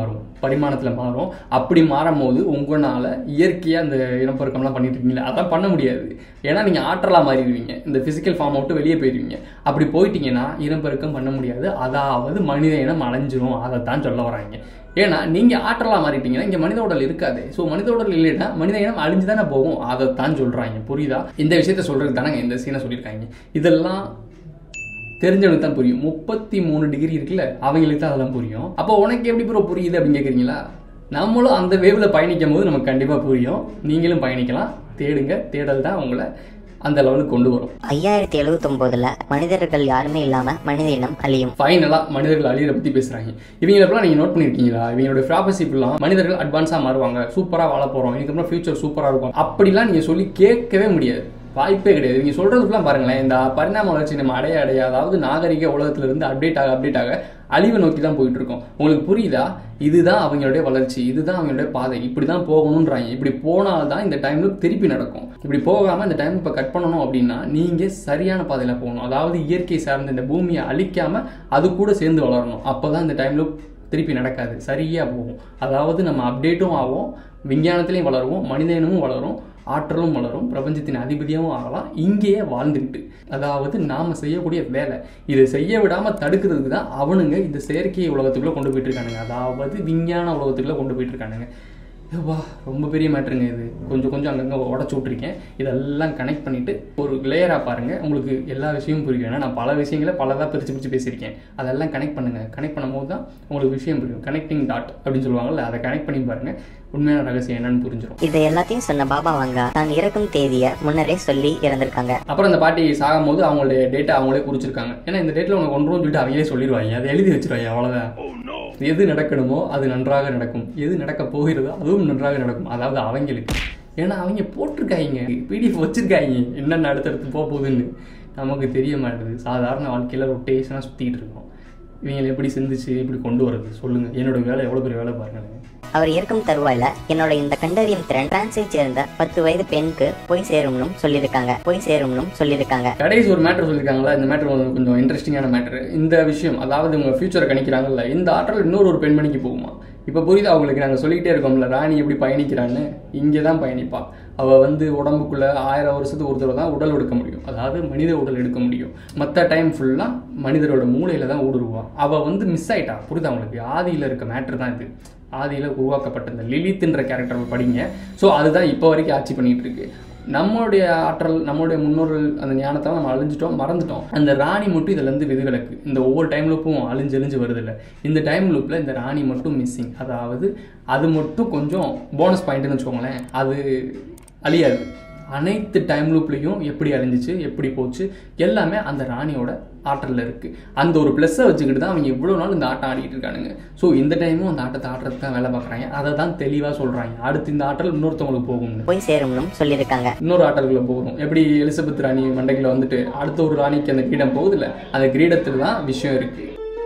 பரிமாணத்தில் மாறும் அப்படி மாறும்போது உங்களால் இயற்கையாக அந்த இனப்பெருக்கம்லாம் பண்ணிட்டு இருக்கீங்களா அதான் பண்ண முடியாது ஏன்னா நீங்கள் ஆற்றலாக மாறிடுவீங்க இந்த ஃபிசிக்கல் ஃபார்ம் விட்டு வெளியே போயிடுவீங்க அப்படி போயிட்டீங்கன்னா இனப்பெருக்கம் பண்ண முடியாது அதாவது மனித இனம் அலைஞ்சிரும் அதை தான் சொல்ல வராங்க ஏன்னா நீங்கள் ஆற்றலாக மாறிட்டீங்கன்னா இங்கே மனித உடல் இருக்காது ஸோ மனித உடல் இல்லைன்னா மனித இனம் அழிஞ்சு தானே போகும் அதை தான் சொல்கிறாங்க புரியுதா இந்த விஷயத்த சொல்கிறது தானே இந்த சீனை சொல்லியிருக்காங்க இதெல்லாம் தெரிஞ்சவனுக்கு தான் புரியும் முப்பத்தி மூணு டிகிரி இருக்குல்ல அவங்களுக்கு தான் அதெல்லாம் புரியும் அப்போ உனக்கு எப்படி ப்ரோ புரியுது அப்படின்னு கேட்குறீங்களா நம்மளும் அந்த வேவில் பயணிக்கும் போது நமக்கு கண்டிப்பாக புரியும் நீங்களும் பயணிக்கலாம் தேடுங்க தேடல் தான் உங்களை அந்த லெவலுக்கு கொண்டு வரும் ஐயாயிரத்தி எழுவத்தொம்போதுல மனிதர்கள் யாருமே இல்லாம மனித இனம் அழியும் ஃபைனலாக மனிதர்கள் அழியிற பற்றி பேசுகிறாங்க இவங்களெல்லாம் நீங்கள் நோட் பண்ணியிருக்கீங்களா இவங்களோட ப்ராபசிப்லாம் மனிதர்கள் அட்வான்ஸாக மாறுவாங்க சூப்பராக வாழ போகிறோம் இதுக்கப்புறம் ஃபியூச்சர் சூப்பராக இருக்கும் அப்படிலாம் நீங்கள் சொல்லி கேட்கவே முடியாது வாய்ப்பே கிடையாது நீங்கள் சொல்கிறதுக்குலாம் பாருங்களேன் இந்த பரிணாம வளர்ச்சி நம்ம அடைய அடைய அதாவது நாகரிக உலகத்திலிருந்து அப்டேட் ஆக அப்டேட் ஆக அழிவை நோக்கி தான் போயிட்டு இருக்கோம் உங்களுக்கு புரியுதா இதுதான் அவங்களுடைய வளர்ச்சி இதுதான் அவங்களுடைய பாதை இப்படி தான் போகணுன்றாங்க இப்படி போனால் தான் இந்த டைமில் திருப்பி நடக்கும் இப்படி போகாமல் இந்த டைம் இப்போ கட் பண்ணணும் அப்படின்னா நீங்கள் சரியான பாதையில் போகணும் அதாவது இயற்கை சார்ந்த இந்த பூமியை அழிக்காமல் அது கூட சேர்ந்து வளரணும் அப்போ தான் இந்த டைமில் திருப்பி நடக்காது சரியாக போகும் அதாவது நம்ம அப்டேட்டும் ஆகும் விஞ்ஞானத்திலையும் வளருவோம் மனித இனமும் வளரும் ஆற்றலும் வளரும் பிரபஞ்சத்தின் அதிபதியாகவும் ஆகலாம் இங்கேயே வாழ்ந்துக்கிட்டு அதாவது நாம் செய்யக்கூடிய வேலை இதை செய்ய விடாமல் தடுக்கிறதுக்கு தான் அவனுங்க இந்த செயற்கை உலகத்துக்குள்ளே கொண்டு போயிட்டு இருக்கானுங்க அதாவது விஞ்ஞான உலகத்துக்குள்ளே கொண்டு போயிட்டு இருக்கானுங்க வா ரொம்ப பெரிய மேட்ருங்க இது கொஞ்சம் கொஞ்சம் அங்கங்கே உடச்சி விட்ருக்கேன் இதெல்லாம் கனெக்ட் பண்ணிவிட்டு ஒரு லேயராக பாருங்கள் உங்களுக்கு எல்லா விஷயமும் புரியும் ஏன்னா நான் பல விஷயங்களை பலதாக பிரித்து பிரித்து பேசியிருக்கேன் அதெல்லாம் கனெக்ட் பண்ணுங்கள் கனெக்ட் பண்ணும்போது தான் உங்களுக்கு விஷயம் புரியும் கனெக்டிங் டாட் அப்படின்னு சொல்லுவாங்கல்ல அதை கனெக்ட் பண்ணி பாருங்கள் உண்மையான ரகசியம் என்னன்னு புரிஞ்சிடும் இதை எல்லாத்தையும் சொன்ன பாபா வாங்கா தான் இறக்கும் தேதியை முன்னரே சொல்லி இறந்திருக்காங்க அப்புறம் அந்த பாட்டி சாகும்போது அவங்களுடைய டேட்டா அவங்களே குறிச்சிருக்காங்க ஏன்னா இந்த டேட்டில் உனக்கு ஒன்றும் சொல்லிட்டு அவங்களே சொல்லிடுவாங்க அதை எழுதி வச்சிருவாங்க அவ்வளோதான் எது நடக்கணுமோ அது நன்றாக நடக்கும் எது நடக்க போகிறதோ அதுவும் நன்றாக நடக்கும் அதாவது அவங்களுக்கு ஏன்னா அவங்க போட்டிருக்காங்க பிடிஎஃப் வச்சிருக்காங்க என்னென்ன அடுத்தடுத்து போக போகுதுன்னு நமக்கு தெரிய மாட்டேது சாதாரண வாழ்க்கையில் ரொட்டேஷனாக சுற்றிட்டு இருக்கோம் இவங்களை எப்படி சிந்திச்சு எப்படி கொண்டு வரது சொல்லுங்கள் என்னோட வேலை எவ்வளோ பெரிய வேலை பாருங்க அவர் இறக்கும் தருவாயில என்னோட இந்த கண்டறியும் திறன் பிரான்ஸை சேர்ந்த பத்து வயது பெண்ணுக்கு போய் சேரும்னு சொல்லியிருக்காங்க போய் சேரும்னு சொல்லியிருக்காங்க கடைசி ஒரு மேட்டர் சொல்லியிருக்காங்களா இந்த மேட்டர் கொஞ்சம் இன்ட்ரெஸ்டிங்கான மேட்டர் இந்த விஷயம் அதாவது உங்க ஃபியூச்சரை கணிக்கிறாங்கல்ல இந்த ஆற்றல் இன்னொரு ஒரு பெண்மணிக்கு போகுமா இப்போ புரியுது அவங்களுக்கு நாங்கள் சொல்லிக்கிட்டே இருக்கோம்ல ராணி எப்படி பயணிக்கிறான்னு இங்கே தான் பயணிப்பா அவள் வந்து உடம்புக்குள்ள ஆயிரம் வருஷத்துக்கு ஒரு தடவை தான் உடல் எடுக்க முடியும் அதாவது மனித உடல் எடுக்க முடியும் மற்ற டைம் ஃபுல்லாக மனிதரோட மூளையில தான் ஊடுருவா அவள் வந்து மிஸ் ஆயிட்டா புரியுதா அவங்களுக்கு ஆதியில் இருக்க மேட்ரு தான் இது ஆதியில் உருவாக்கப்பட்ட இந்த லிலித்ன்ற கேரக்டர் படிங்க ஸோ அதுதான் இப்போ வரைக்கும் ஆட்சி பண்ணிட்டு இருக்கு நம்மளுடைய ஆற்றல் நம்மளுடைய முன்னோர்கள் அந்த ஞானத்தால் நம்ம அழிஞ்சிட்டோம் மறந்துட்டோம் அந்த ராணி மட்டும் இதுலேருந்து விதிவிலக்கு இந்த ஒவ்வொரு டைம் லூப்பும் அழிஞ்சு அழிஞ்சு வருதில்ல இந்த டைம் லூப்பில் இந்த ராணி மட்டும் மிஸ்ஸிங் அதாவது அது மட்டும் கொஞ்சம் போனஸ் பாயிண்ட்னு வச்சுக்கோங்களேன் அது அழியாது அனைத்து டைம் லூப்லேயும் எப்படி அழிஞ்சிச்சு எப்படி போச்சு எல்லாமே அந்த ராணியோட ஆற்றலில் இருக்குது அந்த ஒரு ப்ளஸ்ஸை வச்சுக்கிட்டு தான் அவங்க இவ்வளோ நாள் இந்த ஆட்டம் ஆடிட்டு இருக்கானுங்க ஸோ இந்த டைமும் அந்த ஆட்டத்தை ஆடுறதுக்கு தான் வேலை பார்க்குறாங்க அதை தான் தெளிவாக சொல்கிறாங்க அடுத்து இந்த ஆற்றல் இன்னொருத்தவங்களுக்கு போகும்னு போய் சேரும்னு சொல்லியிருக்காங்க இன்னொரு ஆற்றல்களை போகும் எப்படி எலிசபெத் ராணி மண்டைக்குள்ள வந்துட்டு அடுத்த ஒரு ராணிக்கு அந்த கிரீடம் போகுதுல்ல அந்த கிரீடத்தில் தான் விஷயம் இருக்கு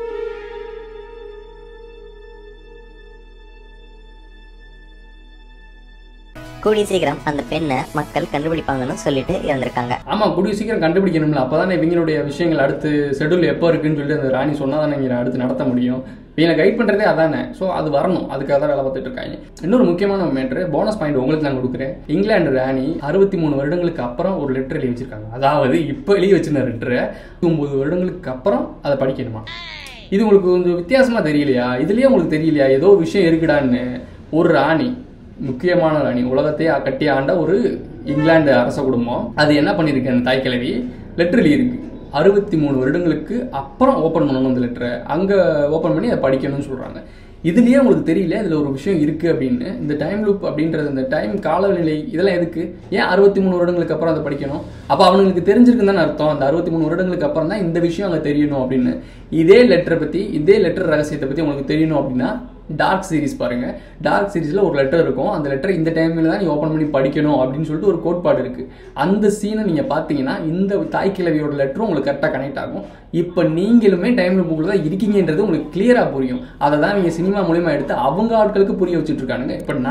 கூடிய சீக்கிரம் அந்த பெண்ணை மக்கள் கண்டுபிடிப்பாங்கன்னு சொல்லிட்டு இறந்திருக்காங்க ஆமாம் கூடிய சீக்கிரம் கண்டுபிடிக்கணும்ல அப்போ தானே இவங்களுடைய விஷயங்கள் அடுத்து ஷெடியூல் எப்போ இருக்குன்னு சொல்லிட்டு அந்த ராணி சொன்னால் தானே இங்கே அடுத்து நடத்த முடியும் இவங்களை கைட் பண்ணுறதே அதானே ஸோ அது வரணும் அதுக்காக தான் வேலை பார்த்துட்டு இருக்காங்க இன்னொரு முக்கியமான மேட்ரு போனஸ் பாயிண்ட் உங்களுக்கு நான் கொடுக்குறேன் இங்கிலாந்து ராணி அறுபத்தி மூணு வருடங்களுக்கு அப்புறம் ஒரு லெட்டர் எழுதி வச்சிருக்காங்க அதாவது இப்போ எழுதி வச்சிருந்த லெட்டரை ஒன்பது வருடங்களுக்கு அப்புறம் அதை படிக்கணுமா இது உங்களுக்கு கொஞ்சம் வித்தியாசமா தெரியலையா இதுலயே உங்களுக்கு தெரியலையா ஏதோ ஒரு விஷயம் இருக்குடான்னு ஒரு ராணி முக்கியமான ராணி உலகத்தையே கட்டி ஆண்ட ஒரு இங்கிலாந்து அரச குடும்பம் அது என்ன பண்ணிருக்கு அந்த தாய் கிழவி லெட்டர் எழுதியிருக்கு அறுபத்தி மூணு வருடங்களுக்கு அப்புறம் ஓப்பன் பண்ணணும் அந்த லெட்டரை அங்கே ஓப்பன் பண்ணி அதை படிக்கணும்னு சொல்கிறாங்க இதுலயே உங்களுக்கு தெரியல இதுல ஒரு விஷயம் இருக்கு அப்படின்னு இந்த டைம் லூப் அப்படின்றது இந்த டைம் காலநிலை இதெல்லாம் எதுக்கு ஏன் அறுபத்தி மூணு வருடங்களுக்கு அப்புறம் அதை படிக்கணும் அப்போ அவனுங்களுக்கு தெரிஞ்சிருக்குன்னு தானே அர்த்தம் அந்த அறுபத்தி மூணு வருடங்களுக்கு அப்புறம் தான் இந்த விஷயம் அங்கே தெரியணும் அப்படின்னு இதே லெட்டரை பத்தி இதே லெட்டர் ரகசியத்தை பத்தி உங்களுக்கு தெரியணும் அப்படின்னா டார்க் சீரிஸ் பாருங்க டார்க் சீரிஸ்ல ஒரு லெட்டர் இருக்கும் அந்த லெட்டர் இந்த டைம்ல தான் நீ ஓப்பன் பண்ணி படிக்கணும் அப்படின்னு சொல்லிட்டு ஒரு கோட்பாடு இருக்கு அந்த சீனை நீங்க பாத்தீங்கன்னா இந்த தாய் கிழவியோட லெட்டரும் உங்களுக்கு கரெக்டாக கனெக்ட் ஆகும் இப்போ நீங்களுமே டைம் புக்கில் தான் இருக்கீங்கன்றது உங்களுக்கு கிளியரா புரியும் அதை தான் நீங்க சினிமா மூலியமா எடுத்து அவங்க ஆட்களுக்கு புரிய வச்சுட்டு இருக்கானுங்க இப்போ நான்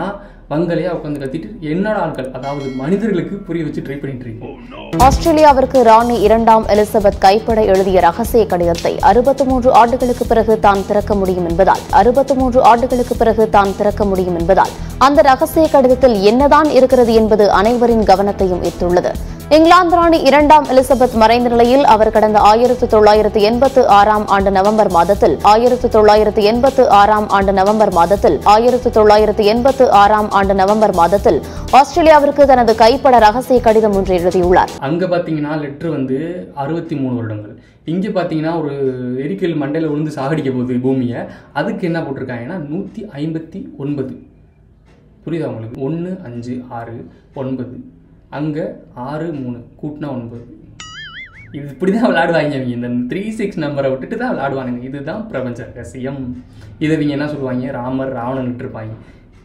வங்கலையா உட்காந்து கத்திட்டு என்னடா ஆட்கள் அதாவது மனிதர்களுக்கு புரிய வச்சு ட்ரை பண்ணிட்டு இருக்கீங்க ஆஸ்திரேலியாவிற்கு ராணி இரண்டாம் எலிசபெத் கைப்பட எழுதிய ரகசிய கடிதத்தை அறுபத்தி மூன்று ஆண்டுகளுக்கு பிறகு தான் திறக்க முடியும் என்பதால் அறுபத்தி மூன்று ஆண்டுகளுக்கு பிறகு தான் திறக்க முடியும் என்பதால் அந்த ரகசிய கடிதத்தில் என்னதான் இருக்கிறது என்பது அனைவரின் கவனத்தையும் ஈர்த்துள்ளது இங்கிலாந்து ராணி இரண்டாம் எலிசபெத் மறைந்த நிலையில் அவர் கடந்த ஆயிரத்து தொள்ளாயிரத்து எண்பத்து ஆறாம் ஆண்டு நவம்பர் மாதத்தில் ஆயிரத்து தொள்ளாயிரத்து எண்பத்து ஆறாம் ஆண்டு நவம்பர் மாதத்தில் ஆயிரத்து தொள்ளாயிரத்து எண்பத்து ஆறாம் ஆண்டு நவம்பர் மாதத்தில் ஆஸ்திரேலியாவிற்கு தனது கைப்பட ரகசிய கடிதம் ஒன்று எழுதியுள்ளார் அங்கே பார்த்தீங்கன்னா லெட்ரு வந்து அறுபத்தி மூணு வருடங்கள் இங்கே பார்த்தீங்கன்னா ஒரு எரிக்கல் மண்டையில் விழுந்து சாகடிக்க போகுது பூமியை அதுக்கு என்ன போட்டிருக்காங்கன்னா நூற்றி ஐம்பத்தி ஒன்பது புரியுதா உங்களுக்கு ஒன்று அஞ்சு ஆறு ஒன்பது அங்கே ஆறு மூணு கூட்டினா ஒன்பது இது இப்படி தான் விளையாடுவாங்க அவங்க இந்த த்ரீ சிக்ஸ் நம்பரை விட்டுட்டு தான் விளையாடுவானுங்க இதுதான் பிரபஞ்ச ரகசியம் இதை இவங்க என்ன சொல்லுவாங்க ராமர் ராவணன் இருப்பாங்க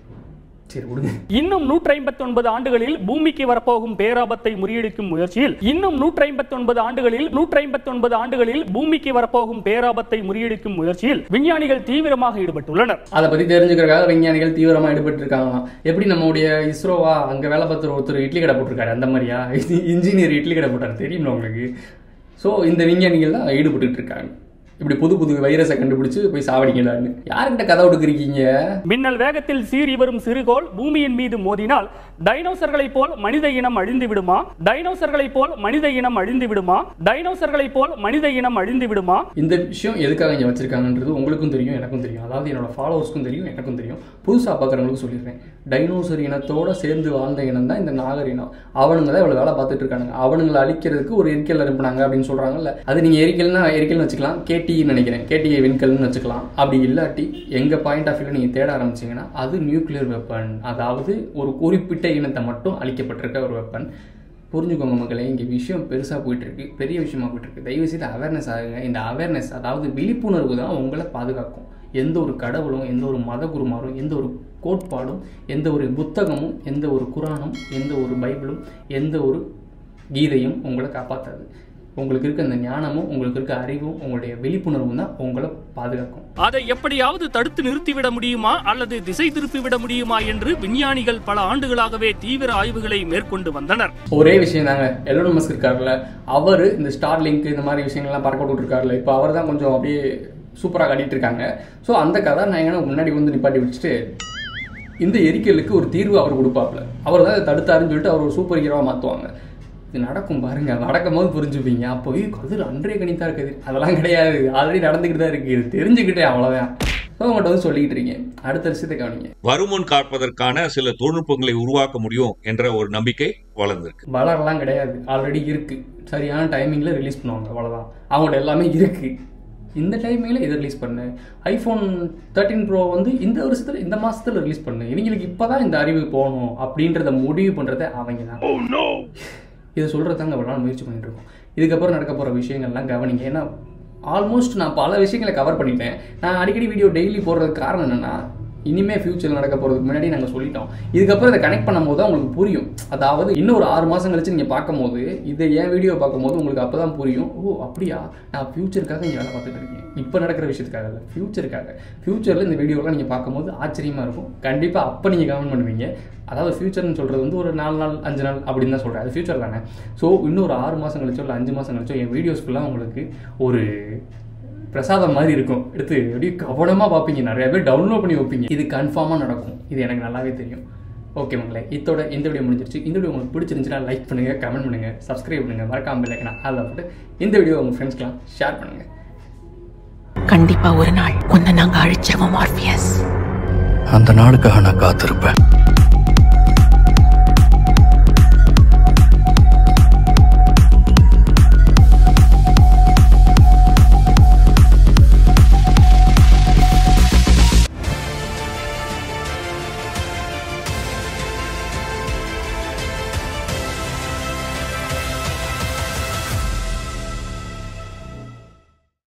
சரி விடுங்க இன்னும் நூற்றி ஐம்பத்தி ஒன்பது ஆண்டுகளில் பூமிக்கு வரப்போகும் பேராபத்தை முறியடிக்கும் முயற்சியில் இன்னும் நூற்றி ஐம்பத்தி ஒன்பது ஆண்டுகளில் நூற்றி ஐம்பத்தி ஒன்பது ஆண்டுகளில் பூமிக்கு வரப்போகும் பேராபத்தை முறியடிக்கும் முயற்சியில் விஞ்ஞானிகள் தீவிரமாக ஈடுபட்டுள்ளனர் அதை பற்றி தெரிஞ்சுக்கிறதுக்காக விஞ்ஞானிகள் தீவிரமாக ஈடுபட்டு இருக்காங்களாம் எப்படி நம்மளுடைய இஸ்ரோவா அங்கே வேலை பார்த்துற ஒருத்தர் இட்லி கடை போட்டிருக்காரு அந்த மாதிரியா இன்ஜினியர் இட்லி கடை போட்டார் தெரியுமா உங்களுக்கு ஸோ இந்த விஞ்ஞானிகள் தான் ஈடுபட்டுட்டு இருக்காங்க இப்படி புது புது வைரஸை கண்டுபிடிச்சு போய் சாவடிக்கலான்னு யாருக்கிட்ட கதை விடுக்குறீங்க மின்னல் வேகத்தில் சீறி வரும் சிறுகோள் பூமியின் மீது மோதினால் டைனோசர்களைப் போல் மனித இனம் அழிந்து விடுமா டைனோசர்களைப் போல் மனித இனம் அழிந்து விடுமா டைனோசர்களைப் போல் மனித இனம் அழிந்து விடுமா இந்த விஷயம் எதுக்காக இங்கே வச்சிருக்காங்கன்றது உங்களுக்கும் தெரியும் எனக்கும் தெரியும் அதாவது என்னோட ஃபாலோவர்ஸ்க்கும் தெரியும் எனக்கும் தெரியும் புதுசாக பார்க்குறவங்களுக்கும் சொல்லிடுறேன் டைனோசர் இனத்தோட சேர்ந்து வாழ்ந்த இனம் தான் இந்த நாகர் இனம் அவனுங்க தான் இவ்வளோ வேலை பார்த்துட்டு இருக்கானுங்க அவனுங்களை அழிக்கிறதுக்கு ஒரு எரிக்கல் அனுப்புனாங்க அப்படின்னு சொல்கிறாங்கல்ல அது நீங்கள் எரிக்கல்னா எரிக்கல்னு வச்சுக்கலாம் கேடின்னு நினைக்கிறேன் கேடிஐ விண்கல்னு வச்சுக்கலாம் அப்படி இல்லாட்டி எங்கள் பாயிண்ட் ஆஃப் வியூவில் நீங்கள் தேட ஆரம்பிச்சீங்கன்னா அது நியூக்ளியர் வெப்பன் அதாவது ஒரு குறிப்பிட்ட இனத்தை மட்டும் அழிக்கப்பட்டிருக்க ஒரு வெப்பன் புரிஞ்சுக்கோங்க மக்களே இங்கே விஷயம் பெருசாக போயிட்டுருக்கு பெரிய விஷயமா போயிட்டுருக்கு தயவு செய்து அவேர்னஸ் ஆகுங்க இந்த அவேர்னஸ் அதாவது விழிப்புணர்வு தான் உங்களை பாதுகாக்கும் எந்த ஒரு கடவுளும் எந்த ஒரு மத குருமாரும் எந்த ஒரு கோட்பாடும் எந்த ஒரு புத்தகமும் எந்த ஒரு குரானும் எந்த ஒரு பைபிளும் எந்த ஒரு கீதையும் உங்களை காப்பாற்றாது உங்களுக்கு இருக்க அந்த ஞானமும் உங்களுக்கு இருக்க அறிவும் உங்களுடைய விழிப்புணர்வும் தான் உங்களை பாதுகாக்கும் அதை எப்படியாவது தடுத்து நிறுத்திவிட முடியுமா அல்லது திசை திருப்பிவிட முடியுமா என்று விஞ்ஞானிகள் பல ஆண்டுகளாகவே தீவிர ஆய்வுகளை மேற்கொண்டு வந்தனர் ஒரே விஷயம் தாங்க எல்லோன் மஸ்க் இருக்கார்ல அவர் இந்த ஸ்டார் லிங்க் இந்த மாதிரி விஷயங்கள்லாம் பறக்க விட்டுருக்காருல இப்போ அவர் தான் கொஞ்சம் அப்படியே சூப்பராக காட்டிட்டு இருக்காங்க ஸோ அந்த கதை நான் எங்கன்னா முன்னாடி வந்து நிப்பாட்டி வச்சுட்டு இந்த எரிக்கலுக்கு ஒரு தீர்வு அவர் கொடுப்பாப்புல அவர் தான் இதை தடுத்தாருன்னு சொல்லிட்டு அவர் ஒரு சூப்பர் ஹீரோவாக மாற்றுவாங்க இது நடக்கும் பாருங்க நடக்கும் போது புரிஞ்சுப்பீங்க அப்போ "ஏய், கதிர் அன்றே கணித்தா இருக்குது அதெல்லாம் கிடையாது ஆல்ரெடி நடந்துக்கிட்டு தான் இருக்குது இது தெரிஞ்சுக்கிட்டே அவ்வளோதான் ஸோ உங்கள்கிட்ட வந்து சொல்லிக்கிட்டு இருக்கீங்க அடுத்த விஷயத்தை கவனிங்க வருமுன் காப்பதற்கான சில தொழில்நுட்பங்களை உருவாக்க முடியும் என்ற ஒரு நம்பிக்கை வளர்ந்திருக்கு வளரலாம் கிடையாது ஆல்ரெடி இருக்கு சரியான டைமிங்கில் ரிலீஸ் பண்ணுவாங்க அவ்வளோதான் அவங்கள்ட்ட எல்லாமே இருக்கு இந்த டைமிங்கில் இதை ரிலீஸ் பண்ணு ஐஃபோன் தேர்ட்டின் ப்ரோ வந்து இந்த வருஷத்தில் இந்த மாசத்துல ரிலீஸ் பண்ணு இவங்களுக்கு இப்போதான் இந்த அறிவு போகணும் அப்படின்றத முடிவு பண்ணுறது அவங்க தான் இதை சொல்கிறதாங்க இவ்வளோ நாள் முயற்சி பண்ணிட்டு இருக்கோம் இதுக்கப்புறம் நடக்க போகிற விஷயங்கள்லாம் கவனிங்க ஏன்னா ஆல்மோஸ்ட் நான் பல விஷயங்களை கவர் பண்ணிட்டேன் நான் அடிக்கடி வீடியோ டெய்லி போடுறதுக்கு காரணம் என்னென்னா இனிமே ஃபியூச்சரில் நடக்க போகிறதுக்கு முன்னாடி நாங்கள் சொல்லிட்டோம் இதுக்கப்புறம் இதை கனெக்ட் பண்ணும்போது தான் உங்களுக்கு புரியும் அதாவது இன்னும் ஒரு ஆறு மாதம் கழிச்சு நீங்கள் பார்க்கும்போது இதை என் வீடியோ பார்க்கும்போது உங்களுக்கு அப்போ தான் புரியும் ஓ அப்படியா நான் ஃபியூச்சருக்காக இங்கே வேலை பார்த்துட்டு இருக்கேன் இப்போ நடக்கிற விஷயத்துக்காக இல்லை ஃபியூச்சருக்காக ஃபியூச்சரில் இந்த வீடியோலாம் நீங்கள் பார்க்கும்போது ஆச்சரியமாக இருக்கும் கண்டிப்பாக அப்போ நீங்கள் கமெண்ட் பண்ணுவீங்க அதாவது ஃபியூச்சர்னு சொல்கிறது வந்து ஒரு நாலு நாள் அஞ்சு நாள் அப்படின்னு தான் சொல்கிறேன் அது ஃபியூச்சர் தானே ஸோ இன்னும் ஒரு ஆறு மாதம் கழிச்சோ இல்லை அஞ்சு மாதம் கழிச்சோ என் வீடியோஸ் ஃபுல்லாக உங்களுக்கு ஒரு பிரசாதம் மாதிரி இருக்கும் எடுத்து அப்படியே கவனமாக பார்ப்பீங்க நிறைய பேர் டவுன்லோட் பண்ணி வைப்பீங்க இது கன்ஃபார்மாக நடக்கும் இது எனக்கு நல்லாவே தெரியும் ஓகே மக்களே இதோட இந்த வீடியோ முடிஞ்சிருச்சு இந்த வீடியோ உங்களுக்கு பிடிச்சிருந்துச்சுன்னா லைக் பண்ணுங்கள் கமெண்ட் பண்ணுங்கள் சப்ஸ்கிரைப் பண்ணுங்கள் மறக்காம இல்லைக்கணும் அதில் போட்டு இந்த வீடியோ உங்கள் ஃப்ரெண்ட்ஸ்க்கெலாம் ஷேர் பண்ணுங்கள் கண்டிப்பா ஒரு நாள் உன்னை நாங்க அழிச்சிருவோம் மார்பியஸ் அந்த நாளுக்காக நான் காத்திருப்பேன்